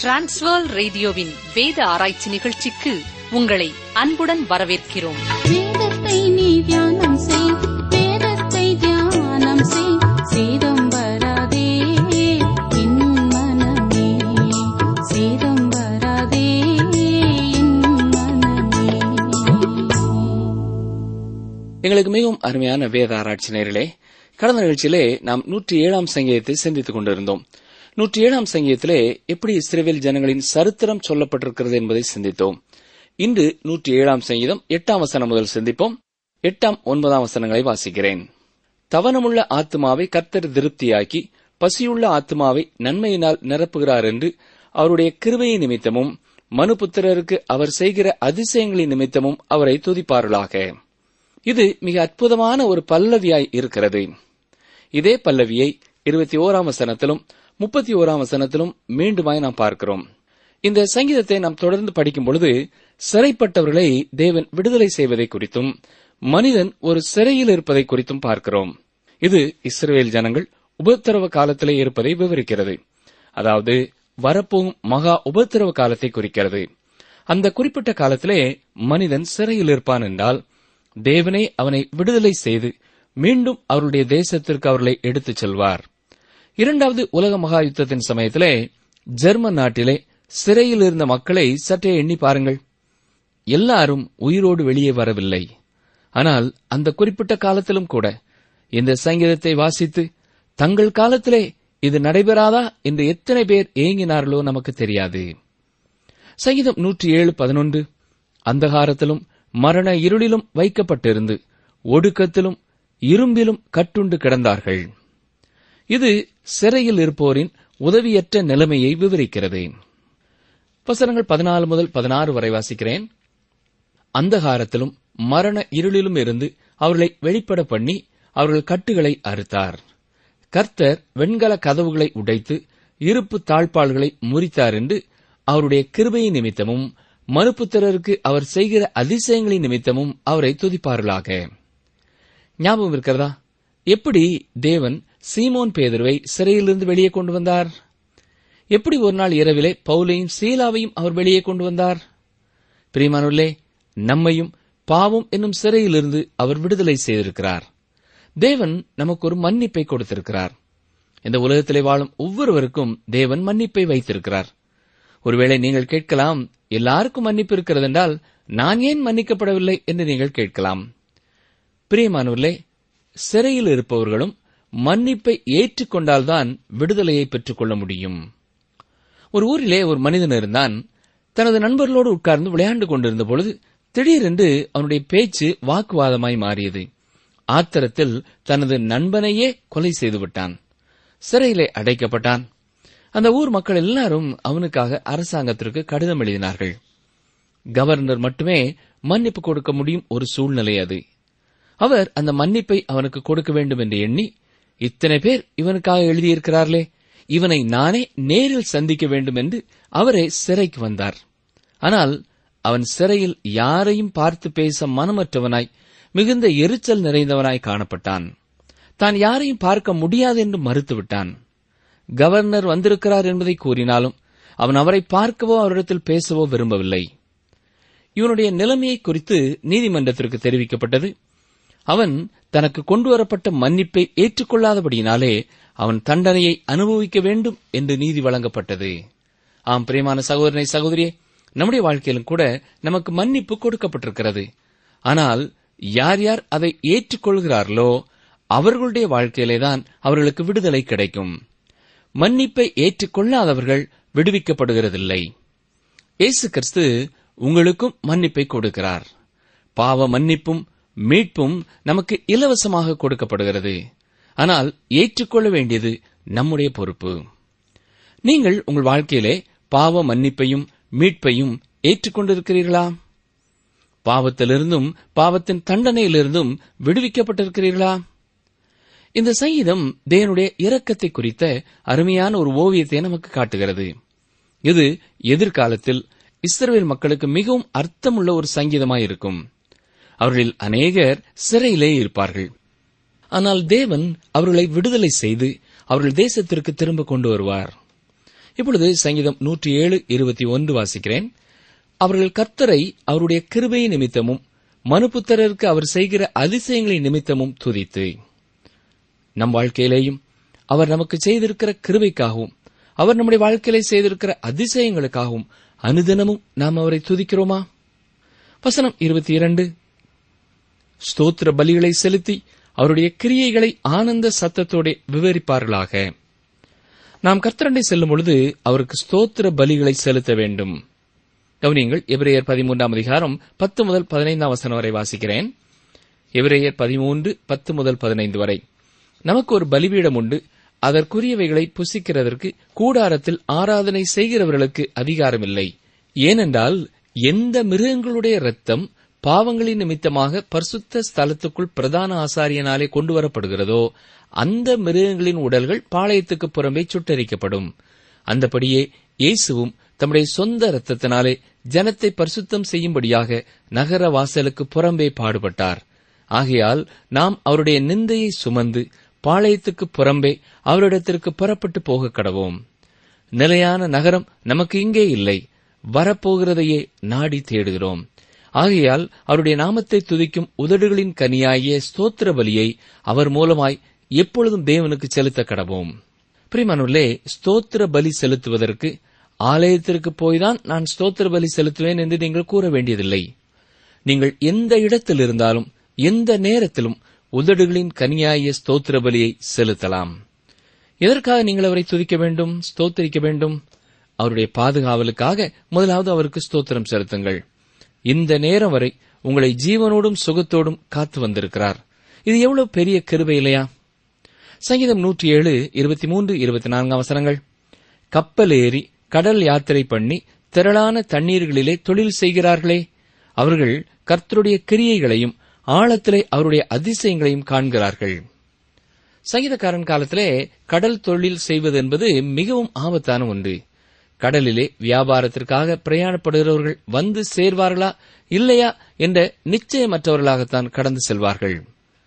transfer ரேடியோவின் வேத ஆராய்ச்சி நிகழ்ச்சிக்கு உங்களை அன்புடன் வரவேற்கிறோம் வேதத்தை நீ தியானம் செய் வேதத்தை தியானம் செய் சேதம் வராதே என் மனமே சேதம் வராதே என் மனமே எங்களுக்கு மிகவும் அருமையான வேத ஆராய்ச்சி நேரிலே கடந்த நிகழ்ச்சியிலே நாம் நூற்றி ஏழாம் சங்கீதத்தை சிந்தித்துக் கொண்டிருந்தோம் நூற்றி ஏழாம் சங்கீதத்திலே எப்படி இஸ்ரேல் ஜனங்களின் சரித்திரம் சொல்லப்பட்டிருக்கிறது என்பதை சிந்தித்தோம் இன்று நூற்றி ஏழாம் சங்கீதம் எட்டாம் வசனம் முதல் சிந்திப்போம் எட்டாம் ஒன்பதாம் வசனங்களை வாசிக்கிறேன் தவனமுள்ள ஆத்மாவை கர்த்தர் திருப்தியாக்கி பசியுள்ள ஆத்மாவை நன்மையினால் நிரப்புகிறார் என்று அவருடைய கிருபையின் நிமித்தமும் மனுபுத்திரருக்கு அவர் செய்கிற அதிசயங்களின் நிமித்தமும் அவரை துதிப்பார்களாக இது மிக அற்புதமான ஒரு பல்லவியாய் இருக்கிறது இதே பல்லவியை இருபத்தி ஓராம் வசனத்திலும் முப்பத்தி ஓராம் வசனத்திலும் மீண்டுமாய் நாம் பார்க்கிறோம் இந்த சங்கீதத்தை நாம் தொடர்ந்து படிக்கும் பொழுது சிறைப்பட்டவர்களை தேவன் விடுதலை செய்வதை குறித்தும் மனிதன் ஒரு சிறையில் இருப்பதை குறித்தும் பார்க்கிறோம் இது இஸ்ரேல் ஜனங்கள் உபத்திரவ காலத்திலே இருப்பதை விவரிக்கிறது அதாவது வரப்போகும் மகா உபத்திரவ காலத்தை குறிக்கிறது அந்த குறிப்பிட்ட காலத்திலே மனிதன் சிறையில் இருப்பான் என்றால் தேவனே அவனை விடுதலை செய்து மீண்டும் அவருடைய தேசத்திற்கு அவர்களை எடுத்துச் செல்வார் இரண்டாவது உலக மகா யுத்தத்தின் சமயத்திலே ஜெர்மன் நாட்டிலே சிறையில் இருந்த மக்களை சற்றே எண்ணி பாருங்கள் எல்லாரும் உயிரோடு வெளியே வரவில்லை ஆனால் அந்த குறிப்பிட்ட காலத்திலும் கூட இந்த சங்கீதத்தை வாசித்து தங்கள் காலத்திலே இது நடைபெறாதா என்று எத்தனை பேர் ஏங்கினார்களோ நமக்கு தெரியாது சங்கீதம் நூற்றி ஏழு பதினொன்று அந்தகாரத்திலும் மரண இருளிலும் வைக்கப்பட்டிருந்து ஒடுக்கத்திலும் இரும்பிலும் கட்டுண்டு கிடந்தார்கள் இது சிறையில் இருப்போரின் உதவியற்ற நிலைமையை விவரிக்கிறது வசனங்கள் பதினாலு முதல் பதினாறு வரை வாசிக்கிறேன் அந்தகாரத்திலும் மரண இருளிலும் இருந்து அவர்களை வெளிப்பட பண்ணி அவர்கள் கட்டுகளை அறுத்தார் கர்த்தர் வெண்கல கதவுகளை உடைத்து இருப்பு தாழ்பாள்களை முறித்தார் என்று அவருடைய கிருபையின் நிமித்தமும் மறுப்புத்திரருக்கு அவர் செய்கிற அதிசயங்களின் நிமித்தமும் அவரை துதிப்பார்களாக ஞாபகம் இருக்கிறதா எப்படி தேவன் சீமோன் பேதர்வை சிறையிலிருந்து வெளியே கொண்டு வந்தார் எப்படி ஒரு நாள் இரவிலே பவுலையும் சீலாவையும் அவர் வெளியே கொண்டு வந்தார் பிரியமானுள்ளே நம்மையும் பாவம் என்னும் சிறையிலிருந்து அவர் விடுதலை செய்திருக்கிறார் தேவன் நமக்கு ஒரு மன்னிப்பை கொடுத்திருக்கிறார் இந்த உலகத்திலே வாழும் ஒவ்வொருவருக்கும் தேவன் மன்னிப்பை வைத்திருக்கிறார் ஒருவேளை நீங்கள் கேட்கலாம் எல்லாருக்கும் மன்னிப்பு இருக்கிறது என்றால் நான் ஏன் மன்னிக்கப்படவில்லை என்று நீங்கள் கேட்கலாம் பிரியமானவர்களே சிறையில் இருப்பவர்களும் மன்னிப்பை ஏற்றுக்கொண்டால்தான் விடுதலையை பெற்றுக்கொள்ள முடியும் ஒரு ஊரிலே ஒரு மனிதன் இருந்தான் தனது நண்பர்களோடு உட்கார்ந்து விளையாண்டு கொண்டிருந்த பொழுது திடீரென்று அவனுடைய பேச்சு வாக்குவாதமாய் மாறியது ஆத்திரத்தில் தனது நண்பனையே கொலை செய்து விட்டான் சிறையிலே அடைக்கப்பட்டான் அந்த ஊர் மக்கள் எல்லாரும் அவனுக்காக அரசாங்கத்திற்கு கடிதம் எழுதினார்கள் கவர்னர் மட்டுமே மன்னிப்பு கொடுக்க முடியும் ஒரு சூழ்நிலை அது அவர் அந்த மன்னிப்பை அவனுக்கு கொடுக்க வேண்டும் என்று எண்ணி இத்தனை பேர் இவனுக்காக எழுதியிருக்கிறார்களே இவனை நானே நேரில் சந்திக்க வேண்டும் என்று அவரே சிறைக்கு வந்தார் ஆனால் அவன் சிறையில் யாரையும் பார்த்து பேச மனமற்றவனாய் மிகுந்த எரிச்சல் நிறைந்தவனாய் காணப்பட்டான் தான் யாரையும் பார்க்க முடியாது என்று மறுத்துவிட்டான் கவர்னர் வந்திருக்கிறார் என்பதை கூறினாலும் அவன் அவரை பார்க்கவோ அவரிடத்தில் பேசவோ விரும்பவில்லை இவனுடைய நிலைமையை குறித்து நீதிமன்றத்திற்கு தெரிவிக்கப்பட்டது அவன் தனக்கு கொண்டு வரப்பட்ட மன்னிப்பை ஏற்றுக்கொள்ளாதபடியினாலே அவன் தண்டனையை அனுபவிக்க வேண்டும் என்று நீதி வழங்கப்பட்டது ஆம் பிரியமான சகோதரனை சகோதரியே நம்முடைய வாழ்க்கையிலும் கூட நமக்கு மன்னிப்பு கொடுக்கப்பட்டிருக்கிறது ஆனால் யார் யார் அதை ஏற்றுக்கொள்கிறார்களோ அவர்களுடைய வாழ்க்கையிலேதான் அவர்களுக்கு விடுதலை கிடைக்கும் மன்னிப்பை ஏற்றுக்கொள்ளாதவர்கள் விடுவிக்கப்படுகிறதில்லை இயேசு கிறிஸ்து உங்களுக்கும் மன்னிப்பை கொடுக்கிறார் பாவ மன்னிப்பும் மீட்பும் நமக்கு இலவசமாக கொடுக்கப்படுகிறது ஆனால் ஏற்றுக்கொள்ள வேண்டியது நம்முடைய பொறுப்பு நீங்கள் உங்கள் வாழ்க்கையிலே பாவ மன்னிப்பையும் மீட்பையும் ஏற்றுக்கொண்டிருக்கிறீர்களா பாவத்திலிருந்தும் பாவத்தின் தண்டனையிலிருந்தும் விடுவிக்கப்பட்டிருக்கிறீர்களா இந்த சங்கீதம் தேவனுடைய இரக்கத்தை குறித்த அருமையான ஒரு ஓவியத்தை நமக்கு காட்டுகிறது இது எதிர்காலத்தில் இஸ்ரவேல் மக்களுக்கு மிகவும் அர்த்தமுள்ள ஒரு சங்கீதமாயிருக்கும் அவர்களில் அநேகர் சிறையிலே இருப்பார்கள் ஆனால் தேவன் அவர்களை விடுதலை செய்து அவர்கள் தேசத்திற்கு திரும்ப கொண்டு வருவார் இப்பொழுது சங்கீதம் நூற்றி ஏழு இருபத்தி ஒன்று வாசிக்கிறேன் அவர்கள் கர்த்தரை அவருடைய கிருபை நிமித்தமும் மனுபுத்திரருக்கு அவர் செய்கிற அதிசயங்களின் நிமித்தமும் துதித்து நம் வாழ்க்கையிலேயும் அவர் நமக்கு செய்திருக்கிற கிருபைக்காகவும் அவர் நம்முடைய வாழ்க்கையிலே செய்திருக்கிற அதிசயங்களுக்காகவும் அனுதினமும் நாம் அவரை துதிக்கிறோமா வசனம் இருபத்தி இரண்டு ஸ்தோத்திர பலிகளை செலுத்தி அவருடைய கிரியைகளை ஆனந்த சத்தத்தோட விவரிப்பார்களாக நாம் கர்த்தரண்டை செல்லும் பொழுது அவருக்கு ஸ்தோத்திர பலிகளை செலுத்த வேண்டும் கவனியங்கள் எபிரேயர் பதிமூன்றாம் அதிகாரம் பத்து முதல் பதினைந்தாம் வசனம் வரை வாசிக்கிறேன் எபிரேயர் பதிமூன்று பத்து முதல் பதினைந்து வரை நமக்கு ஒரு பலிபீடம் உண்டு அதற்குரியவைகளை புசிக்கிறதற்கு கூடாரத்தில் ஆராதனை செய்கிறவர்களுக்கு அதிகாரமில்லை ஏனென்றால் எந்த மிருகங்களுடைய இரத்தம் பாவங்களின் நிமித்தமாக பரிசுத்த ஸ்தலத்துக்குள் பிரதான ஆசாரியனாலே கொண்டு வரப்படுகிறதோ அந்த மிருகங்களின் உடல்கள் பாளையத்துக்கு புறம்பே சுட்டரிக்கப்படும் அந்தபடியே இயேசுவும் தம்முடைய சொந்த இரத்தத்தினாலே ஜனத்தை பரிசுத்தம் செய்யும்படியாக நகர வாசலுக்கு புறம்பே பாடுபட்டார் ஆகையால் நாம் அவருடைய நிந்தையை சுமந்து பாளையத்துக்கு புறம்பே அவரிடத்திற்கு புறப்பட்டு போக கடவோம் நிலையான நகரம் நமக்கு இங்கே இல்லை வரப்போகிறதையே நாடி தேடுகிறோம் ஆகையால் அவருடைய நாமத்தை துதிக்கும் உதடுகளின் கனியாகிய ஸ்தோத்திர பலியை அவர் மூலமாய் எப்பொழுதும் தேவனுக்கு செலுத்த கடவோம் பிரிமனுள்ளே ஸ்தோத்திர பலி செலுத்துவதற்கு ஆலயத்திற்கு போய்தான் நான் ஸ்தோத்திர பலி செலுத்துவேன் என்று நீங்கள் கூற வேண்டியதில்லை நீங்கள் எந்த இடத்தில் இருந்தாலும் எந்த நேரத்திலும் உதடுகளின் கனியாகிய ஸ்தோத்திர பலியை செலுத்தலாம் எதற்காக நீங்கள் அவரை துதிக்க வேண்டும் ஸ்தோத்திரிக்க வேண்டும் அவருடைய பாதுகாவலுக்காக முதலாவது அவருக்கு ஸ்தோத்திரம் செலுத்துங்கள் இந்த நேரம் வரை உங்களை ஜீவனோடும் சுகத்தோடும் காத்து வந்திருக்கிறார் இது எவ்வளவு பெரிய கிருபை இல்லையா சங்கீதம் நூற்றி ஏழு இருபத்தி மூன்று இருபத்தி நான்காம் வசனங்கள் கப்பல் ஏறி கடல் யாத்திரை பண்ணி திரளான தண்ணீர்களிலே தொழில் செய்கிறார்களே அவர்கள் கர்த்தருடைய கிரியைகளையும் ஆழத்திலே அவருடைய அதிசயங்களையும் காண்கிறார்கள் சங்கீதக்காரன் காலத்திலே கடல் தொழில் செய்வது என்பது மிகவும் ஆபத்தான ஒன்று கடலிலே வியாபாரத்திற்காக பிரயாணப்படுகிறவர்கள் வந்து சேர்வார்களா இல்லையா என்ற நிச்சயமற்றவர்களாகத்தான் கடந்து செல்வார்கள்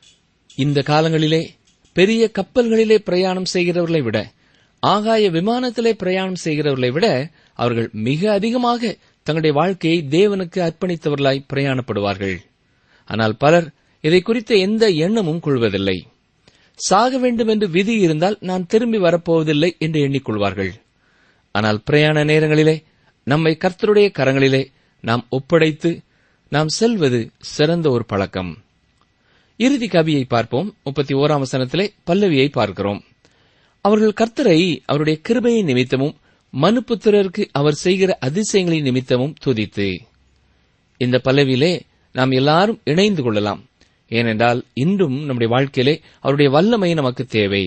இந்த காலங்களிலே பெரிய கப்பல்களிலே பிரயாணம் செய்கிறவர்களை விட ஆகாய விமானத்திலே பிரயாணம் செய்கிறவர்களை விட அவர்கள் மிக அதிகமாக தங்களுடைய வாழ்க்கையை தேவனுக்கு அர்ப்பணித்தவர்களாய் பிரயாணப்படுவார்கள் ஆனால் பலர் இதை குறித்த எந்த எண்ணமும் கொள்வதில்லை சாக வேண்டும் என்று விதி இருந்தால் நான் திரும்பி வரப்போவதில்லை என்று எண்ணிக்கொள்வார்கள் ஆனால் பிரயாண நேரங்களிலே நம்மை கர்த்தருடைய கரங்களிலே நாம் ஒப்படைத்து நாம் செல்வது சிறந்த ஒரு பழக்கம் இறுதி கவியை பார்ப்போம் முப்பத்தி ஓராம் வசனத்திலே பல்லவியை பார்க்கிறோம் அவர்கள் கர்த்தரை அவருடைய கிருபையின் நிமித்தமும் மனுப்புத்திரருக்கு அவர் செய்கிற அதிசயங்களின் நிமித்தமும் துதித்து இந்த பல்லவியிலே நாம் எல்லாரும் இணைந்து கொள்ளலாம் ஏனென்றால் இன்றும் நம்முடைய வாழ்க்கையிலே அவருடைய வல்லமை நமக்கு தேவை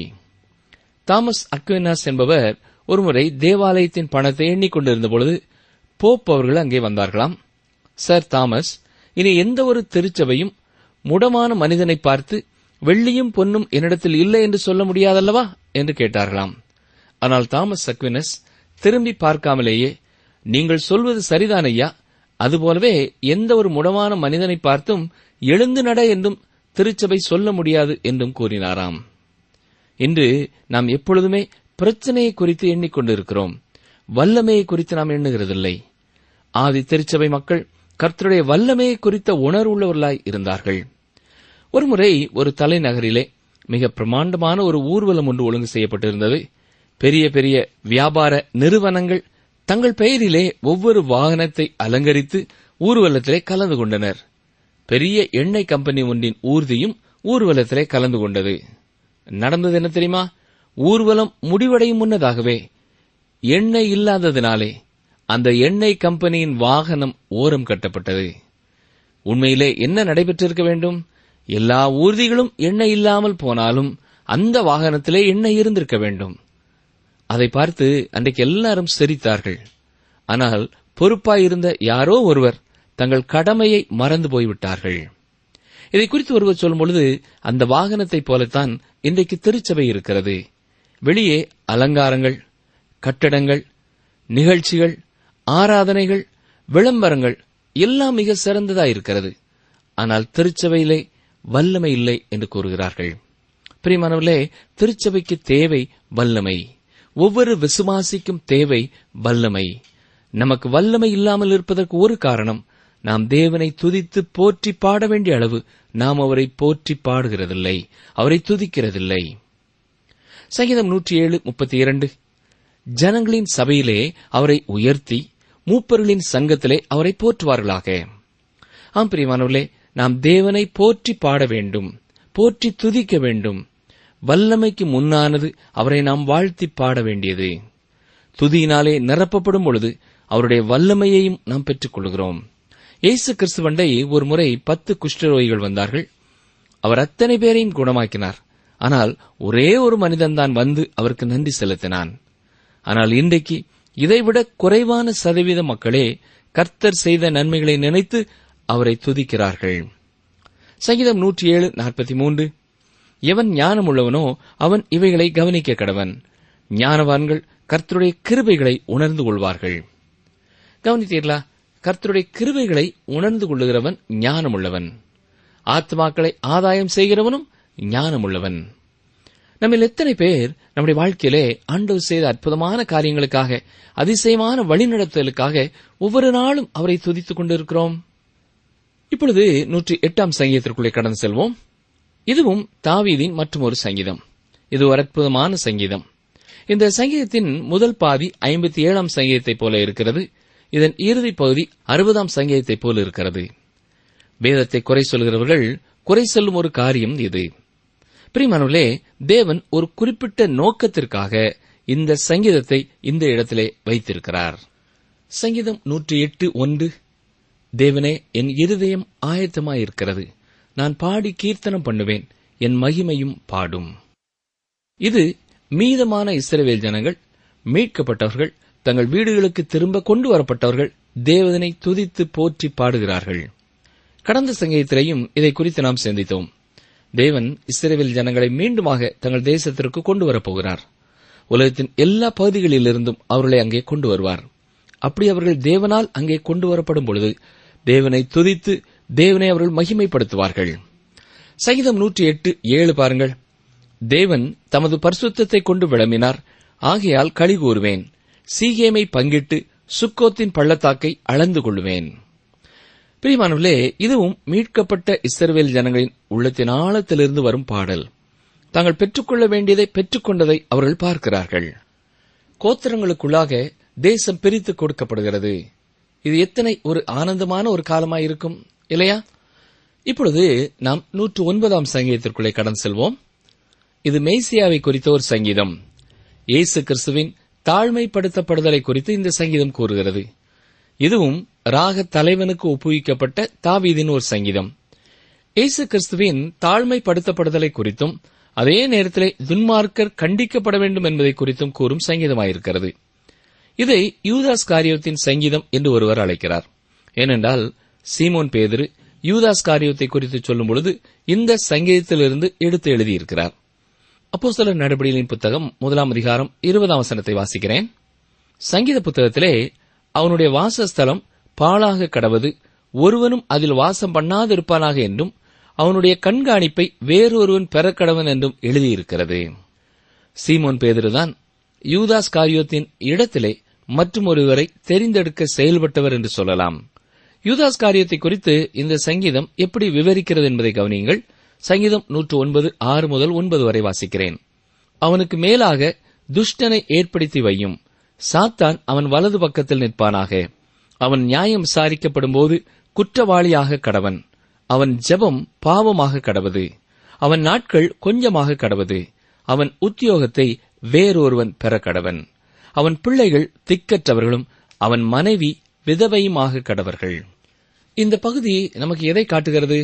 தாமஸ் அக்வினாஸ் என்பவர் ஒருமுறை தேவாலயத்தின் பணத்தை எண்ணிக்கொண்டிருந்த பொழுது போப் அவர்கள் அங்கே வந்தார்களாம் சர் தாமஸ் இனி எந்த ஒரு திருச்சபையும் முடமான மனிதனை பார்த்து வெள்ளியும் பொன்னும் என்னிடத்தில் இல்லை என்று சொல்ல முடியாதல்லவா என்று கேட்டார்களாம் ஆனால் தாமஸ் அக்வினஸ் திரும்பி பார்க்காமலேயே நீங்கள் சொல்வது சரிதான் ஐயா அதுபோலவே எந்த ஒரு முடமான மனிதனை பார்த்தும் எழுந்து நட என்றும் திருச்சபை சொல்ல முடியாது என்றும் கூறினாராம் இன்று நாம் எப்பொழுதுமே பிரச்சனையை குறித்து எண்ணிக்கொண்டிருக்கிறோம் வல்லமையை குறித்து நாம் எண்ணுகிறதில்லை ஆதி திருச்சபை மக்கள் கர்த்தருடைய வல்லமையை குறித்த உணர்வுள்ளவர்களாய் இருந்தார்கள் ஒருமுறை ஒரு தலைநகரிலே மிக பிரமாண்டமான ஒரு ஊர்வலம் ஒன்று ஒழுங்கு செய்யப்பட்டிருந்தது பெரிய பெரிய வியாபார நிறுவனங்கள் தங்கள் பெயரிலே ஒவ்வொரு வாகனத்தை அலங்கரித்து ஊர்வலத்திலே கலந்து கொண்டனர் பெரிய எண்ணெய் கம்பெனி ஒன்றின் ஊர்தியும் ஊர்வலத்திலே கலந்து கொண்டது நடந்தது என்ன தெரியுமா ஊர்வலம் முடிவடையும் முன்னதாகவே எண்ணெய் இல்லாததினாலே அந்த எண்ணெய் கம்பெனியின் வாகனம் ஓரம் கட்டப்பட்டது உண்மையிலே என்ன நடைபெற்றிருக்க வேண்டும் எல்லா ஊர்திகளும் எண்ணெய் இல்லாமல் போனாலும் அந்த வாகனத்திலே எண்ணெய் இருந்திருக்க வேண்டும் அதை பார்த்து அன்றைக்கு எல்லாரும் சிரித்தார்கள் ஆனால் பொறுப்பாயிருந்த யாரோ ஒருவர் தங்கள் கடமையை மறந்து போய்விட்டார்கள் இதை குறித்து ஒருவர் சொல்லும் பொழுது அந்த வாகனத்தைப் போலத்தான் இன்றைக்கு திருச்சபை இருக்கிறது வெளியே அலங்காரங்கள் கட்டடங்கள் நிகழ்ச்சிகள் ஆராதனைகள் விளம்பரங்கள் எல்லாம் மிக சிறந்ததா இருக்கிறது ஆனால் திருச்சபையிலே வல்லமை இல்லை என்று கூறுகிறார்கள் பிரியமானவர்களே திருச்சபைக்கு தேவை வல்லமை ஒவ்வொரு விசுவாசிக்கும் தேவை வல்லமை நமக்கு வல்லமை இல்லாமல் இருப்பதற்கு ஒரு காரணம் நாம் தேவனை துதித்து போற்றி பாட வேண்டிய அளவு நாம் அவரை போற்றி பாடுகிறதில்லை அவரை துதிக்கிறதில்லை சங்கீதம் நூற்றி ஏழு முப்பத்தி இரண்டு ஜனங்களின் சபையிலே அவரை உயர்த்தி மூப்பர்களின் சங்கத்திலே அவரை போற்றுவார்களாக ஆம் பிரியமானவர்களே நாம் தேவனை போற்றி பாட வேண்டும் போற்றி துதிக்க வேண்டும் வல்லமைக்கு முன்னானது அவரை நாம் வாழ்த்தி பாட வேண்டியது துதியினாலே நிரப்பப்படும் பொழுது அவருடைய வல்லமையையும் நாம் பெற்றுக் கொள்கிறோம் இயேசு கிறிஸ்துவண்டை ஒரு முறை பத்து குஷ்டரோகிகள் வந்தார்கள் அவர் அத்தனை பேரையும் குணமாக்கினார் ஆனால் ஒரே ஒரு மனிதன்தான் வந்து அவருக்கு நன்றி செலுத்தினான் ஆனால் இன்றைக்கு இதைவிட குறைவான சதவீத மக்களே கர்த்தர் செய்த நன்மைகளை நினைத்து அவரை துதிக்கிறார்கள் சங்கீதம் நூற்றி ஏழு நாற்பத்தி மூன்று எவன் ஞானமுள்ளவனோ அவன் இவைகளை கவனிக்க கடவன் ஞானவான்கள் கர்த்தருடைய கிருபைகளை உணர்ந்து கொள்வார்கள் கவனித்தீர்களா கர்த்தருடைய கிருபைகளை உணர்ந்து கொள்ளுகிறவன் ஞானமுள்ளவன் ஆத்மாக்களை ஆதாயம் செய்கிறவனும் ஞானமுள்ளவன் நம்மில் எத்தனை பேர் நம்முடைய வாழ்க்கையிலே ஆண்டவர் செய்த அற்புதமான காரியங்களுக்காக அதிசயமான வழிநடத்தலுக்காக ஒவ்வொரு நாளும் அவரை துதித்துக் கொண்டிருக்கிறோம் இப்பொழுது நூற்றி எட்டாம் சங்கீதத்திற்குள்ளே கடந்து செல்வோம் இதுவும் தாவீதின் மற்றும் ஒரு சங்கீதம் இது ஒரு அற்புதமான சங்கீதம் இந்த சங்கீதத்தின் முதல் பாதி ஐம்பத்தி ஏழாம் சங்கீதத்தைப் போல இருக்கிறது இதன் இறுதிப் பகுதி அறுபதாம் சங்கீதத்தைப் போல இருக்கிறது வேதத்தை குறை சொல்கிறவர்கள் குறை சொல்லும் ஒரு காரியம் இது பிரிமானவர்களே தேவன் ஒரு குறிப்பிட்ட நோக்கத்திற்காக இந்த சங்கீதத்தை இந்த இடத்திலே வைத்திருக்கிறார் சங்கீதம் நூற்றி எட்டு ஒன்று தேவனே என் இருதயம் ஆயத்தமாயிருக்கிறது நான் பாடி கீர்த்தனம் பண்ணுவேன் என் மகிமையும் பாடும் இது மீதமான இஸ்ரவேல் ஜனங்கள் மீட்கப்பட்டவர்கள் தங்கள் வீடுகளுக்கு திரும்ப கொண்டு வரப்பட்டவர்கள் தேவதனை துதித்து போற்றி பாடுகிறார்கள் கடந்த சங்கீதத்திலேயும் இதை குறித்து நாம் சிந்தித்தோம் தேவன் இஸ்ரேல் ஜனங்களை மீண்டுமாக தங்கள் தேசத்திற்கு கொண்டு வரப்போகிறார் உலகத்தின் எல்லா பகுதிகளிலிருந்தும் அவர்களை அங்கே கொண்டு வருவார் அப்படி அவர்கள் தேவனால் அங்கே கொண்டு வரப்படும் பொழுது தேவனை துதித்து தேவனை அவர்கள் மகிமைப்படுத்துவார்கள் சங்கீதம் நூற்றி எட்டு ஏழு பாருங்கள் தேவன் தமது பரிசுத்தத்தை கொண்டு விளம்பினார் ஆகையால் களி கூறுவேன் சீகேமை பங்கிட்டு சுக்கோத்தின் பள்ளத்தாக்கை அளந்து கொள்ளுவேன் பிரியமானவர்களே இதுவும் மீட்கப்பட்ட இஸ்ரவேல் ஜனங்களின் உள்ளத்தின் ஆழத்திலிருந்து வரும் பாடல் தாங்கள் பெற்றுக்கொள்ள வேண்டியதை பெற்றுக்கொண்டதை அவர்கள் பார்க்கிறார்கள் கோத்திரங்களுக்குள்ளாக தேசம் பிரித்து கொடுக்கப்படுகிறது இது எத்தனை ஒரு ஆனந்தமான ஒரு காலமாயிருக்கும் இல்லையா இப்பொழுது நாம் நூற்று ஒன்பதாம் சங்கீதத்திற்குள்ளே கடன் செல்வோம் இது மேசியாவை குறித்த ஒரு சங்கீதம் இயேசு கிறிஸ்துவின் தாழ்மைப்படுத்தப்படுதலை குறித்து இந்த சங்கீதம் கூறுகிறது இதுவும் ராக தலைவனுக்கு ஒப்புவிக்கப்பட்ட தாவீதின் ஒரு சங்கீதம் இயேசு கிறிஸ்துவின் தாழ்மைப்படுத்தப்படுதலை குறித்தும் அதே நேரத்திலே துன்மார்க்கர் கண்டிக்கப்பட வேண்டும் என்பதை குறித்தும் கூறும் சங்கீதமாயிருக்கிறது இதை யூதாஸ் காரியத்தின் சங்கீதம் என்று ஒருவர் அழைக்கிறார் ஏனென்றால் சீமோன் பேதிரு யூதாஸ் காரியத்தை குறித்து சொல்லும் பொழுது இந்த சங்கீதத்திலிருந்து எடுத்து எழுதியிருக்கிறார் அப்போ சில நடவடிக்கைகளின் புத்தகம் முதலாம் அதிகாரம் இருபதாம் வசனத்தை வாசிக்கிறேன் சங்கீத புத்தகத்திலே அவனுடைய வாசஸ்தலம் பாழாக கடவது ஒருவனும் அதில் வாசம் பண்ணாதிருப்பானாக என்றும் அவனுடைய கண்காணிப்பை வேறொருவன் பெறக்கடவன் என்றும் எழுதியிருக்கிறது சீமோன் பேதிருதான் யூதாஸ் காரியத்தின் இடத்திலே மற்றும் ஒருவரை தெரிந்தெடுக்க செயல்பட்டவர் என்று சொல்லலாம் யூதாஸ் காரியத்தை குறித்து இந்த சங்கீதம் எப்படி விவரிக்கிறது என்பதை கவனியுங்கள் சங்கீதம் நூற்று ஒன்பது ஆறு முதல் ஒன்பது வரை வாசிக்கிறேன் அவனுக்கு மேலாக துஷ்டனை ஏற்படுத்தி வையும் சாத்தான் அவன் வலது பக்கத்தில் நிற்பானாக அவன் நியாயம் விசாரிக்கப்படும் போது குற்றவாளியாக கடவன் அவன் ஜெபம் பாவமாக கடவது அவன் நாட்கள் கொஞ்சமாக கடவது அவன் உத்தியோகத்தை வேறொருவன் பெற கடவன் அவன் பிள்ளைகள் திக்கற்றவர்களும் அவன் மனைவி விதவையுமாக கடவர்கள் இந்த பகுதி நமக்கு எதை காட்டுகிறது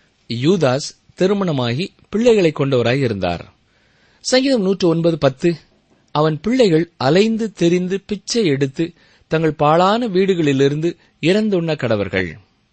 யூதாஸ் திருமணமாகி பிள்ளைகளை கொண்டவராய் இருந்தார் சங்கீதம் நூற்று ஒன்பது பத்து அவன் பிள்ளைகள் அலைந்து தெரிந்து பிச்சை எடுத்து தங்கள் பாழான வீடுகளிலிருந்து இறந்துண்ண கடவர்கள்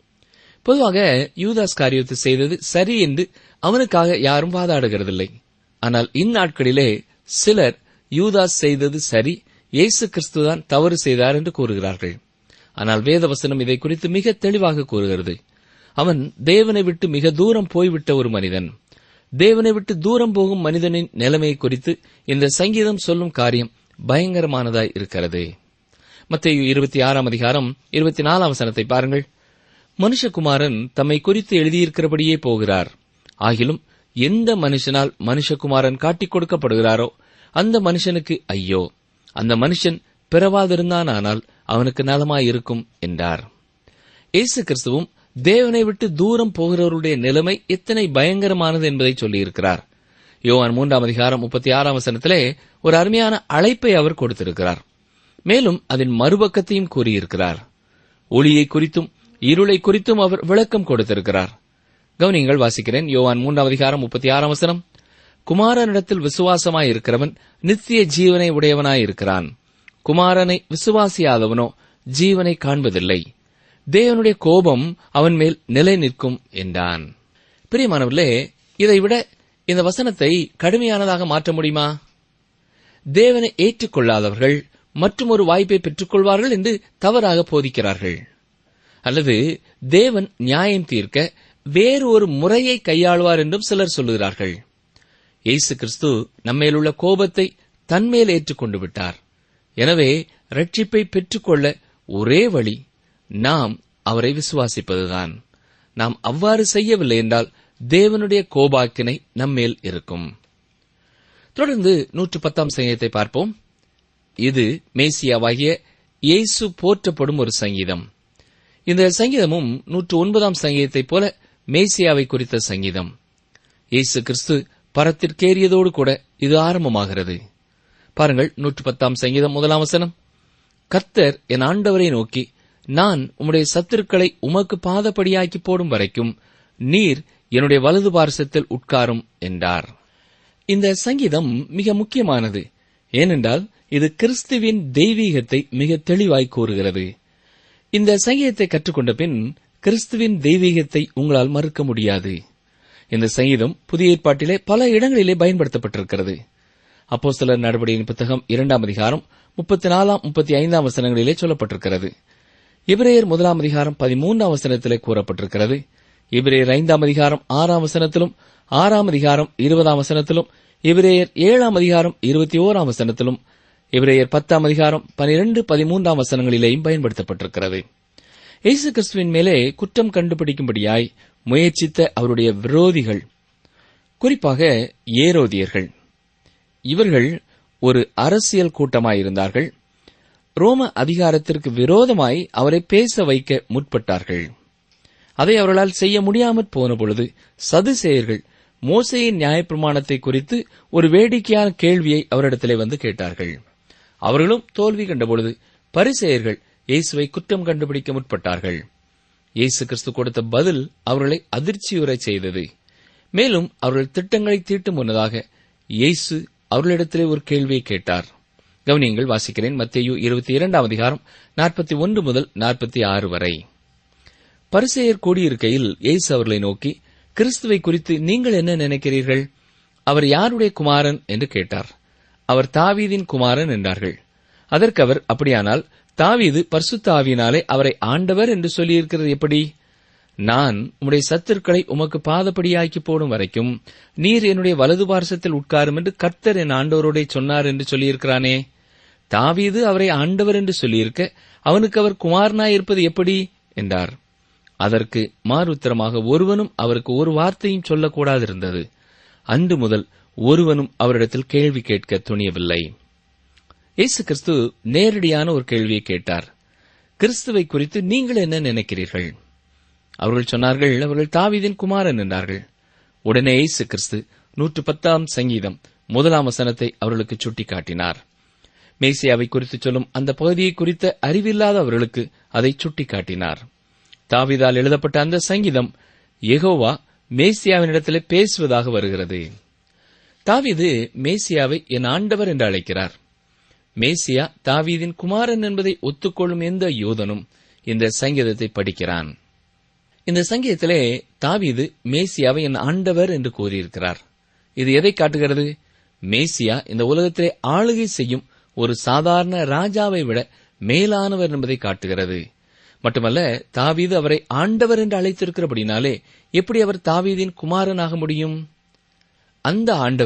பொதுவாக யூதாஸ் காரியத்தை செய்தது சரி என்று அவனுக்காக யாரும் வாதாடுகிறதில்லை ஆனால் இந்நாட்களிலே சிலர் யூதாஸ் செய்தது சரி இயேசு கிறிஸ்துதான் தவறு செய்தார் என்று கூறுகிறார்கள் ஆனால் வேதவசனம் இதை குறித்து மிக தெளிவாக கூறுகிறது அவன் தேவனை விட்டு மிக தூரம் போய்விட்ட ஒரு மனிதன் தேவனை விட்டு தூரம் போகும் மனிதனின் நிலைமை குறித்து இந்த சங்கீதம் சொல்லும் காரியம் பயங்கரமானதாய் இருக்கிறது மத்திய இருபத்தி ஆறாம் அதிகாரம் இருபத்தி நாலாம் வசனத்தை பாருங்கள் மனுஷகுமாரன் தம்மை குறித்து எழுதியிருக்கிறபடியே போகிறார் ஆகிலும் எந்த மனுஷனால் மனுஷகுமாரன் காட்டிக் கொடுக்கப்படுகிறாரோ அந்த மனுஷனுக்கு ஐயோ அந்த மனுஷன் பிறவாதிருந்தானால் அவனுக்கு நலமாயிருக்கும் என்றார் இயேசு கிறிஸ்துவும் தேவனை விட்டு தூரம் போகிறவருடைய நிலைமை எத்தனை பயங்கரமானது என்பதை சொல்லியிருக்கிறார் யோவான் மூன்றாம் அதிகாரம் முப்பத்தி ஆறாம் வசனத்திலே ஒரு அருமையான அழைப்பை அவர் கொடுத்திருக்கிறார் மேலும் அதன் மறுபக்கத்தையும் கூறியிருக்கிறார் ஒளியை குறித்தும் இருளை குறித்தும் அவர் விளக்கம் கொடுத்திருக்கிறார் கவனிங்கள் வாசிக்கிறேன் யோவான் மூன்றாம் அதிகாரம் முப்பத்தி ஆறாம் வசனம் குமாரனிடத்தில் விசுவாசமாயிருக்கிறவன் நித்திய ஜீவனை உடையவனாயிருக்கிறான் குமாரனை விசுவாசியாதவனோ ஜீவனை காண்பதில்லை தேவனுடைய கோபம் அவன் மேல் நிலை நிற்கும் என்றான் பிரியமானவர்களே இதைவிட இந்த வசனத்தை கடுமையானதாக மாற்ற முடியுமா தேவனை ஏற்றுக்கொள்ளாதவர்கள் மற்றும் ஒரு வாய்ப்பை பெற்றுக்கொள்வார்கள் என்று தவறாக போதிக்கிறார்கள் அல்லது தேவன் நியாயம் தீர்க்க வேறு ஒரு முறையை கையாளுவார் என்றும் சிலர் சொல்லுகிறார்கள் இயேசு கிறிஸ்து நம்மேலுள்ள கோபத்தை தன்மேல் ஏற்றுக்கொண்டு விட்டார் எனவே ரட்சிப்பை பெற்றுக்கொள்ள ஒரே வழி நாம் அவரை விசுவாசிப்பதுதான் நாம் அவ்வாறு செய்யவில்லை என்றால் தேவனுடைய கோபாக்கினை நம்மேல் இருக்கும் தொடர்ந்து நூற்று பத்தாம் சங்கீதத்தை பார்ப்போம் இது மேசியாவாகிய இயேசு போற்றப்படும் ஒரு சங்கீதம் இந்த சங்கீதமும் நூற்று ஒன்பதாம் சங்கீதத்தைப் போல மேசியாவை குறித்த சங்கீதம் இயேசு கிறிஸ்து பரத்திற்கேறியதோடு கூட இது ஆரம்பமாகிறது பாருங்கள் நூற்று பத்தாம் சங்கீதம் முதலாம் வசனம் கர்த்தர் என் ஆண்டவரை நோக்கி நான் உம்முடைய சத்துருக்களை உமக்கு பாதப்படியாக்கி போடும் வரைக்கும் நீர் என்னுடைய வலது பார்சத்தில் உட்காரும் என்றார் இந்த சங்கீதம் மிக முக்கியமானது ஏனென்றால் இது கிறிஸ்துவின் தெய்வீகத்தை மிக தெளிவாய் கூறுகிறது இந்த சங்கீதத்தை கற்றுக்கொண்ட பின் கிறிஸ்துவின் தெய்வீகத்தை உங்களால் மறுக்க முடியாது இந்த சங்கீதம் புதிய ஏற்பாட்டிலே பல இடங்களிலே பயன்படுத்தப்பட்டிருக்கிறது அப்போ சிலர் நடவடிக்கையின் புத்தகம் இரண்டாம் அதிகாரம் முப்பத்தி நாலாம் முப்பத்தி ஐந்தாம் வசனங்களிலே சொல்லப்பட்டிருக்கிறது இபிரேயர் முதலாம் அதிகாரம் பதிமூன்றாம் வசனத்திலே கூறப்பட்டிருக்கிறது இபிரேயர் ஐந்தாம் அதிகாரம் ஆறாம் வசனத்திலும் ஆறாம் அதிகாரம் இருபதாம் வசனத்திலும் இபிரேயர் ஏழாம் அதிகாரம் இருபத்தி ஓராம் வசனத்திலும் இபிரேயர் பத்தாம் அதிகாரம் பனிரெண்டு பதிமூன்றாம் வசனங்களிலேயும் பயன்படுத்தப்பட்டிருக்கிறது இயேசு கிறிஸ்துவின் மேலே குற்றம் கண்டுபிடிக்கும்படியாய் முயற்சித்த அவருடைய விரோதிகள் குறிப்பாக ஏரோதியர்கள் இவர்கள் ஒரு அரசியல் கூட்டமாயிருந்தார்கள் ரோம அதிகாரத்திற்கு விரோதமாய் அவரை பேச வைக்க முற்பட்டார்கள் அதை அவர்களால் செய்ய முடியாமற் போன பொழுது சதுசேயர்கள் மோசையின் நியாயப்பிரமாணத்தை குறித்து ஒரு வேடிக்கையான கேள்வியை அவரிடத்திலே வந்து கேட்டார்கள் அவர்களும் தோல்வி கண்டபொழுது பரிசேயர்கள் இயேசுவை குற்றம் கண்டுபிடிக்க முற்பட்டார்கள் இயேசு கிறிஸ்து கொடுத்த பதில் அவர்களை அதிர்ச்சியுறச் செய்தது மேலும் அவர்கள் திட்டங்களை தீட்டும் முன்னதாக இயேசு அவர்களிடத்திலே ஒரு கேள்வியை கேட்டார் கவனியங்கள் வாசிக்கிறேன் மத்தேயு இருபத்தி இரண்டாம் அதிகாரம் நாற்பத்தி ஒன்று முதல் நாற்பத்தி ஆறு வரை பரிசெயர் கூடியிருக்கையில் இயேசு அவர்களை நோக்கி கிறிஸ்துவை குறித்து நீங்கள் என்ன நினைக்கிறீர்கள் அவர் யாருடைய குமாரன் என்று கேட்டார் அவர் தாவீதின் குமாரன் என்றார்கள் அதற்கு அவர் அப்படியானால் தாவீது பரிசுத்த ஆவியினாலே அவரை ஆண்டவர் என்று சொல்லியிருக்கிறது எப்படி நான் உம்முடைய சத்துருக்களை உமக்கு பாதப்படியாக்கி போடும் வரைக்கும் நீர் என்னுடைய வலது பார்சத்தில் உட்காரும் என்று கர்த்தர் என் ஆண்டவரோடே சொன்னார் என்று சொல்லியிருக்கிறானே தாவீது அவரை ஆண்டவர் என்று சொல்லியிருக்க அவனுக்கு அவர் குமாரனாயிருப்பது எப்படி என்றார் அதற்கு மாறுத்தரமாக ஒருவனும் அவருக்கு ஒரு வார்த்தையும் சொல்லக்கூடாதிருந்தது அன்று முதல் ஒருவனும் அவரிடத்தில் கேள்வி கேட்க துணியவில்லை இயேசு கிறிஸ்து நேரடியான ஒரு கேள்வியை கேட்டார் கிறிஸ்துவை குறித்து நீங்கள் என்ன நினைக்கிறீர்கள் அவர்கள் சொன்னார்கள் அவர்கள் தாவீதின் குமாரன் என்றார்கள் உடனே இயேசு கிறிஸ்து நூற்று பத்தாம் சங்கீதம் முதலாம் வசனத்தை அவர்களுக்கு சுட்டிக்காட்டினார் மேசியாவை குறித்து சொல்லும் அந்த பகுதியை குறித்த அறிவில்லாத அவர்களுக்கு அதை சுட்டிக்காட்டினார் தாவிதால் எழுதப்பட்ட அந்த சங்கீதம் எகோவா மேசியாவினிடத்திலே பேசுவதாக வருகிறது தாவீது மேசியாவை என் ஆண்டவர் என்று அழைக்கிறார் மேசியா தாவீதின் குமாரன் என்பதை ஒத்துக்கொள்ளும் எந்த யூதனும் இந்த சங்கீதத்தை படிக்கிறான் இந்த சங்கீதத்திலே தாவீது மேசியாவை என் ஆண்டவர் என்று கூறியிருக்கிறார் இது எதை காட்டுகிறது மேசியா இந்த உலகத்திலே ஆளுகை செய்யும் ஒரு சாதாரண ராஜாவை விட மேலானவர் என்பதை காட்டுகிறது மட்டுமல்ல தாவீது அவரை ஆண்டவர் என்று அழைத்திருக்கிறபடினாலே எப்படி அவர் தாவீதின் குமாரனாக முடியும் அந்த ஆண்டவர்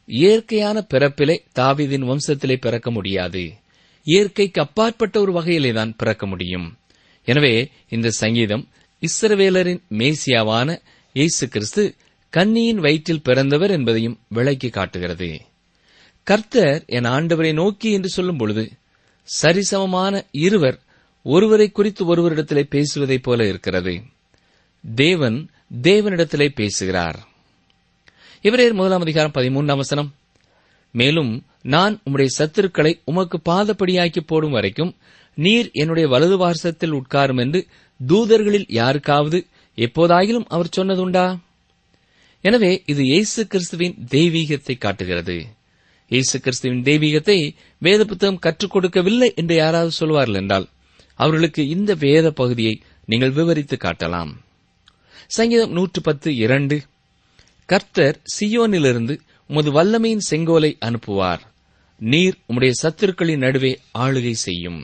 இயற்கையான பிறப்பிலே தாவீதின் வம்சத்திலே பிறக்க முடியாது இயற்கைக்கு அப்பாற்பட்ட ஒரு வகையிலே தான் பிறக்க முடியும் எனவே இந்த சங்கீதம் இஸ்ரவேலரின் மேசியாவான இயேசு கிறிஸ்து கன்னியின் வயிற்றில் பிறந்தவர் என்பதையும் விளக்கி காட்டுகிறது கர்த்தர் என் ஆண்டவரை நோக்கி என்று சொல்லும் பொழுது சரிசமமான இருவர் ஒருவரை குறித்து ஒருவரிடத்திலே பேசுவதைப் போல இருக்கிறது தேவன் தேவனிடத்திலே பேசுகிறார் இவரேர் முதலாம் அதிகாரம் பதிமூன்றாம் வசனம் மேலும் நான் உம்முடைய சத்துருக்களை உமக்கு பாதப்படியாக்கி போடும் வரைக்கும் நீர் என்னுடைய வலது வாரசத்தில் உட்காரும் என்று தூதர்களில் யாருக்காவது எப்போதாயிலும் அவர் சொன்னதுண்டா எனவே இது இயேசு கிறிஸ்துவின் தெய்வீகத்தை காட்டுகிறது இயேசு கிறிஸ்துவின் தெய்வீகத்தை வேத புத்தகம் கற்றுக் கொடுக்கவில்லை என்று யாராவது சொல்வார்கள் என்றால் அவர்களுக்கு இந்த வேத பகுதியை நீங்கள் விவரித்து காட்டலாம் சங்கீதம் நூற்று பத்து இரண்டு கர்த்தர் சியோனிலிருந்து உமது வல்லமையின் செங்கோலை அனுப்புவார் நீர் உம்முடைய சத்துருக்களின் நடுவே ஆளுகை செய்யும்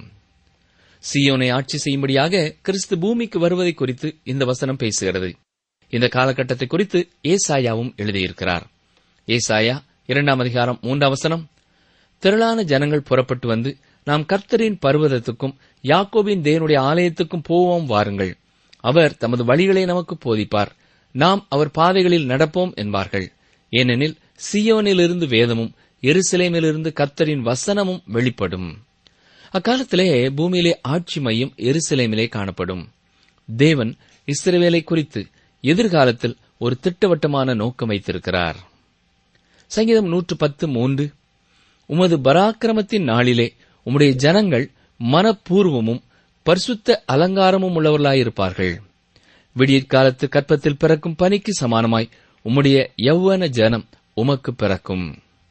சியோனை ஆட்சி செய்யும்படியாக கிறிஸ்து பூமிக்கு வருவதை குறித்து இந்த வசனம் பேசுகிறது இந்த காலகட்டத்தை குறித்து ஏசாயாவும் எழுதியிருக்கிறார் ஏசாயா இரண்டாம் அதிகாரம் மூன்றாம் வசனம் திரளான ஜனங்கள் புறப்பட்டு வந்து நாம் கர்த்தரின் பர்வதத்துக்கும் யாக்கோபின் தேவனுடைய ஆலயத்துக்கும் போவோம் வாருங்கள் அவர் தமது வழிகளை நமக்கு போதிப்பார் நாம் அவர் பாதைகளில் நடப்போம் என்பார்கள் ஏனெனில் சியோனிலிருந்து வேதமும் எருசலேமிலிருந்து கர்த்தரின் வசனமும் வெளிப்படும் அக்காலத்திலே பூமியிலே ஆட்சி மையம் எருசலேமிலே காணப்படும் தேவன் இஸ்ரவேலை குறித்து எதிர்காலத்தில் ஒரு திட்டவட்டமான நோக்கம் வைத்திருக்கிறார் சங்கீதம் நூற்று பத்து மூன்று உமது பராக்கிரமத்தின் நாளிலே உம்முடைய ஜனங்கள் மனப்பூர்வமும் பரிசுத்த அலங்காரமும் உள்ளவர்களாயிருப்பார்கள் விடியற்காலத்து கற்பத்தில் பிறக்கும் பனிக்கு சமானமாய் உம்முடைய யௌவன ஜனம் உமக்கு பிறக்கும்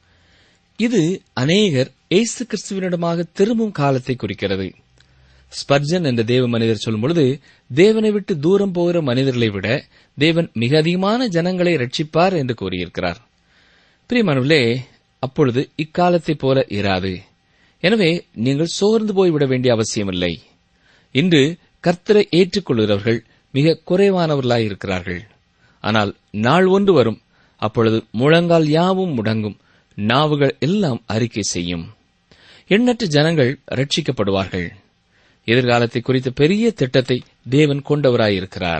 இது அநேகர் இயேசு கிறிஸ்துவனிடமாக திரும்பும் காலத்தை குறிக்கிறது ஸ்பர்ஜன் என்ற தேவ மனிதர் சொல்லும் பொழுது தேவனை விட்டு தூரம் போகிற மனிதர்களை விட தேவன் மிக அதிகமான ஜனங்களை ரட்சிப்பார் என்று கூறியிருக்கிறார் பிரியமானவர்களே அப்பொழுது இக்காலத்தைப் போல இராது எனவே நீங்கள் சோர்ந்து போய்விட வேண்டிய அவசியமில்லை இன்று கர்த்தரை ஏற்றுக்கொள்கிறவர்கள் மிக குறைவானவர்களாய் இருக்கிறார்கள் ஆனால் நாள் ஒன்று வரும் அப்பொழுது முழங்கால் யாவும் முடங்கும் நாவுகள் எல்லாம் அறிக்கை செய்யும் எண்ணற்ற ஜனங்கள் ரட்சிக்கப்படுவார்கள் எதிர்காலத்தை குறித்த பெரிய திட்டத்தை தேவன் கொண்டவராயிருக்கிறார்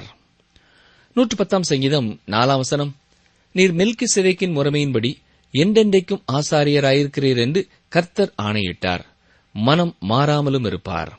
நூற்று பத்தாம் சங்கீதம் நாலாம் வசனம் நீர் மெல்கி சிதைக்கின் முறைமையின்படி என்றென்றைக்கும் ஆசாரியராயிருக்கிறீர் என்று கர்த்தர் ஆணையிட்டார் மனம் மாறாமலும் இருப்பார்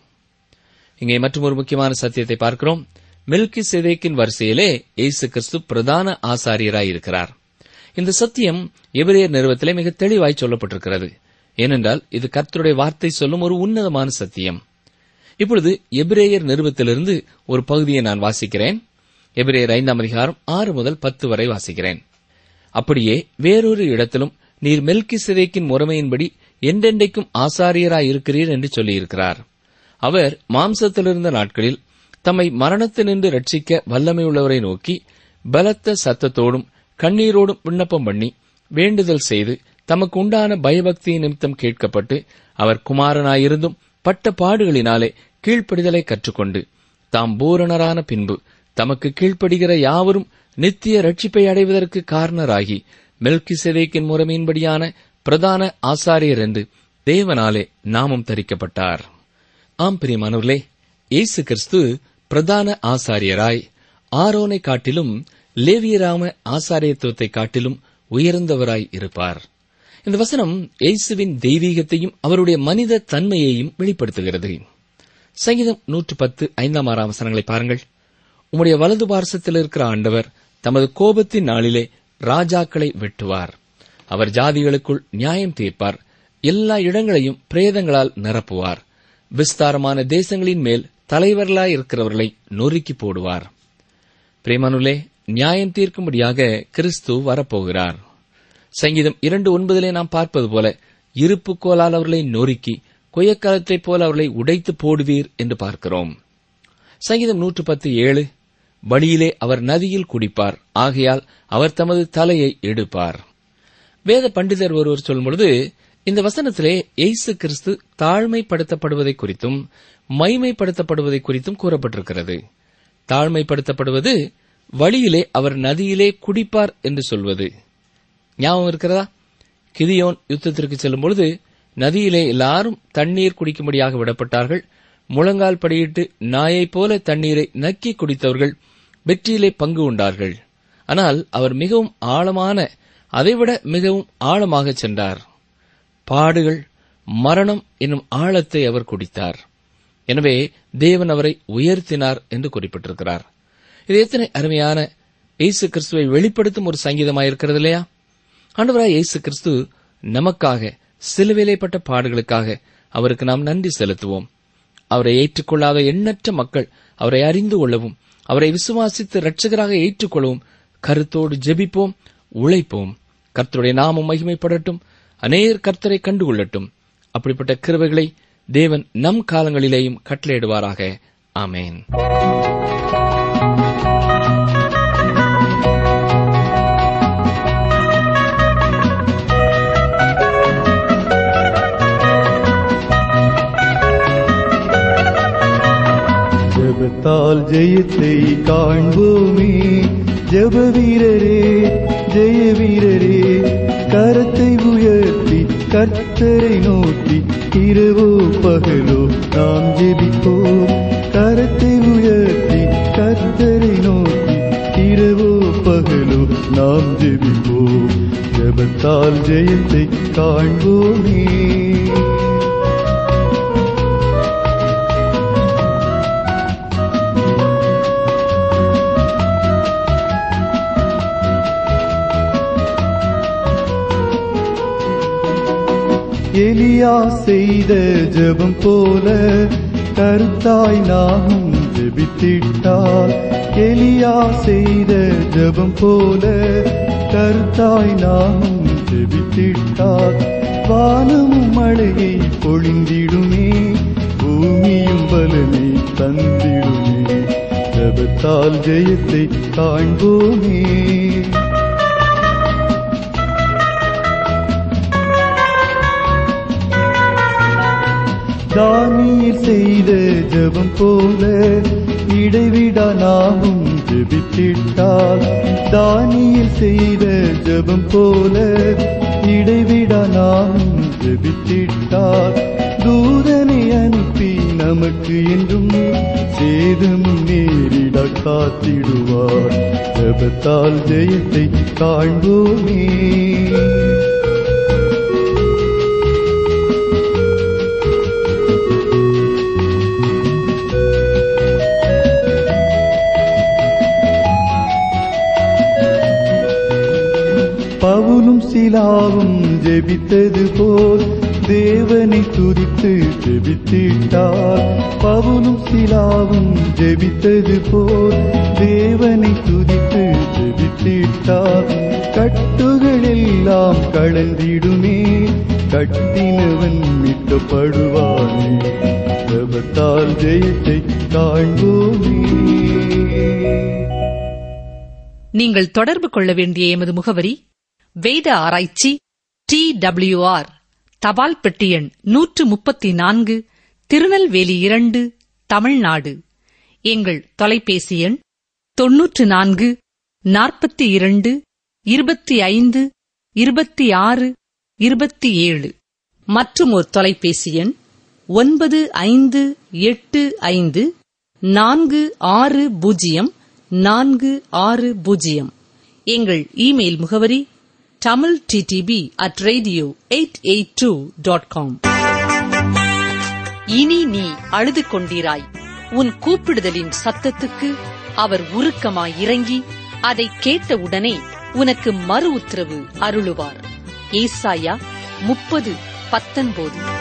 இங்கே மற்றொரு முக்கியமான சத்தியத்தை பார்க்கிறோம் மெல்கி சிதைக்கின் வரிசையிலே இயேசு கிறிஸ்து பிரதான ஆசாரியராயிருக்கிறார் இந்த சத்தியம் எபிரேயர் நிறுவத்திலே மிக தெளிவாய் சொல்லப்பட்டிருக்கிறது ஏனென்றால் இது கர்த்தருடைய வார்த்தை சொல்லும் ஒரு உன்னதமான சத்தியம் இப்பொழுது எபிரேயர் நிறுவத்திலிருந்து ஒரு பகுதியை நான் வாசிக்கிறேன் எபிரேயர் ஐந்தாம் அதிகாரம் ஆறு முதல் பத்து வரை வாசிக்கிறேன் அப்படியே வேறொரு இடத்திலும் நீர் மெல்கி சிதைக்கின் முறைமையின்படி என்றென்றைக்கும் ஆசாரியராயிருக்கிறீர் என்று சொல்லியிருக்கிறார் அவர் மாம்சத்திலிருந்த நாட்களில் தம்மை மரணத்தினின்று ரட்சிக்க வல்லமையுள்ளவரை நோக்கி பலத்த சத்தத்தோடும் கண்ணீரோடும் விண்ணப்பம் பண்ணி வேண்டுதல் செய்து தமக்கு உண்டான பயபக்தி நிமித்தம் கேட்கப்பட்டு அவர் குமாரனாயிருந்தும் பட்ட பாடுகளினாலே கீழ்ப்படிதலை கற்றுக்கொண்டு தாம் பூரணரான பின்பு தமக்கு கீழ்ப்படுகிற யாவரும் நித்திய ரட்சிப்பை அடைவதற்கு காரணராகி மெல்கி செதேக்கின் முறைமையின்படியான பிரதான ஆசாரியர் என்று தேவனாலே நாமம் தரிக்கப்பட்டார் ஆம் பிரியமானவர்களே இயேசு கிறிஸ்து பிரதான ஆசாரியராய் ஆரோனை காட்டிலும் லேவியராம ஆசாரியத்துவத்தை காட்டிலும் உயர்ந்தவராய் இருப்பார் இந்த வசனம் இயேசுவின் தெய்வீகத்தையும் அவருடைய மனித தன்மையையும் வெளிப்படுத்துகிறது சங்கீதம் நூற்று பத்து ஐந்தாம் ஆறாம் வசனங்களை பாருங்கள் உம்முடைய வலது பார்சத்தில் இருக்கிற ஆண்டவர் தமது கோபத்தின் நாளிலே ராஜாக்களை வெட்டுவார் அவர் ஜாதிகளுக்குள் நியாயம் தீர்ப்பார் எல்லா இடங்களையும் பிரேதங்களால் நிரப்புவார் விஸ்தாரமான தேசங்களின் மேல் தலைவர்களாய் இருக்கிறவர்களை நொறுக்கி போடுவார் பிரேமானுலே நியாயம் தீர்க்கும்படியாக கிறிஸ்து வரப்போகிறார் சங்கீதம் இரண்டு ஒன்பதிலே நாம் பார்ப்பது போல இருப்பு கோலால் அவர்களை நொறுக்கி கொய்யக்காலத்தைப் போல அவர்களை உடைத்து போடுவீர் என்று பார்க்கிறோம் சங்கீதம் நூற்று பத்து ஏழு வழியிலே அவர் நதியில் குடிப்பார் ஆகையால் அவர் தமது தலையை எடுப்பார் வேத பண்டிதர் ஒருவர் சொல்லும் பொழுது இந்த வசனத்திலே இயேசு கிறிஸ்து தாழ்மைப்படுத்தப்படுவதை குறித்தும் மைமைப்படுத்தப்படுவதை குறித்தும் கூறப்பட்டிருக்கிறது தாழ்மைப்படுத்தப்படுவது வழியிலே அவர் நதியிலே குடிப்பார் என்று சொல்வது ஞாபகம் இருக்கிறதா கிதியோன் யுத்தத்திற்கு செல்லும் பொழுது நதியிலே எல்லாரும் தண்ணீர் குடிக்கும்படியாக விடப்பட்டார்கள் முழங்கால் படியிட்டு நாயைப் போல தண்ணீரை நக்கி குடித்தவர்கள் வெற்றியிலே பங்கு உண்டார்கள் ஆனால் அவர் மிகவும் ஆழமான அதைவிட மிகவும் ஆழமாக சென்றார் பாடுகள் மரணம் என்னும் ஆழத்தை அவர் குடித்தார் எனவே தேவன் அவரை உயர்த்தினார் என்று குறிப்பிட்டிருக்கிறார் இது எத்தனை அருமையான இயேசு கிறிஸ்துவை வெளிப்படுத்தும் ஒரு சங்கீதமாயிருக்கிறது இல்லையா ஆண்டவராய் இயேசு கிறிஸ்து நமக்காக சிலுவிலைப்பட்ட பாடுகளுக்காக அவருக்கு நாம் நன்றி செலுத்துவோம் அவரை ஏற்றுக்கொள்ளாத எண்ணற்ற மக்கள் அவரை அறிந்து கொள்ளவும் அவரை விசுவாசித்து இரட்சகராக ஏற்றுக்கொள்ளவும் கருத்தோடு ஜெபிப்போம் உழைப்போம் கர்த்தருடைய நாமம் மகிமைப்படட்டும் அநேர் கர்த்தரை கண்டுகொள்ளட்டும் அப்படிப்பட்ட கிருபைகளை தேவன் நம் காலங்களிலேயும் கட்டளையிடுவாராக ஆமேன் ஜெபத்தால் ஜெயத்தை காண்போமே ஜெப வீரரே ஜெய வீரரே கரத்தை உயர்த்தி கர்த்தரை நோக்கி இரவோ பகலோ நாம் ஜெபிப்போம் கரத்தை உயர்த்தி கர்த்தரை நோக்கி இரவோ பகலோ நாம் ஜெபிப்போம் ஜெபத்தால் ஜெயத்தை காண்போமே எலியா செய்த ஜெபம் போல கருத்தாய் நாமும் ஜெபித்திட்டால் எலியா செய்த ஜெபம் போல கருத்தாய் நாமும் ஜெபித்திட்டால் வானமும் மழையை பொழிந்திடுமே பூமியும் பலனை தந்திடுமே ஜெபத்தால் ஜெயத்தை காண்போமே தானியர் செய்த ஜெபம் போல இடைவிடா நாமும் ஜெபித்திட்டால் தானியர் செய்த ஜெபம் போல இடைவிடா நாமும் ஜெபித்திட்டால் தூதனை அனுப்பி நமக்கு என்றும் சேதம் நேரிட காத்திடுவார் ஜெபத்தால் ஜெயத்தை காண்போமே பவுலும் சிலாவும் ஜெபித்தது போல் தேவனை துதித்து ஜெபித்திட்டார் பவுலும் சிலாவும் ஜெபித்தது போல் தேவனை துதித்து ஜெபித்திட்டார் கட்டுகள் எல்லாம் கலந்திடுமே கட்டினவன் மீட்கப்படுவானே ஜெபத்தால் ஜெயத்தை காண்போமே நீங்கள் தொடர்பு கொள்ள வேண்டிய எமது முகவரி வேத ஆராய்ச்சி டி ஆர் தபால் பெட்டி எண் நூற்று முப்பத்தி நான்கு திருநெல்வேலி இரண்டு தமிழ்நாடு எங்கள் தொலைபேசி எண் தொன்னூற்று நான்கு நாற்பத்தி இரண்டு இருபத்தி ஐந்து இருபத்தி ஆறு இருபத்தி ஏழு மற்றும் ஒரு தொலைபேசி எண் ஒன்பது ஐந்து எட்டு ஐந்து நான்கு ஆறு பூஜ்ஜியம் நான்கு ஆறு பூஜ்ஜியம் எங்கள் இமெயில் முகவரி Tamil DTP at radio eight eight two dot com இனி நீ அழுது கொண்டீராய் உன் கூப்பிடுதலின் சத்தத்துக்கு அவர் உருக்கமாய் இறங்கி அதை கேட்டவுடனே உனக்கு மறு உத்தரவு அருளுவார் ஏசாயா முப்பது பத்தொன்பது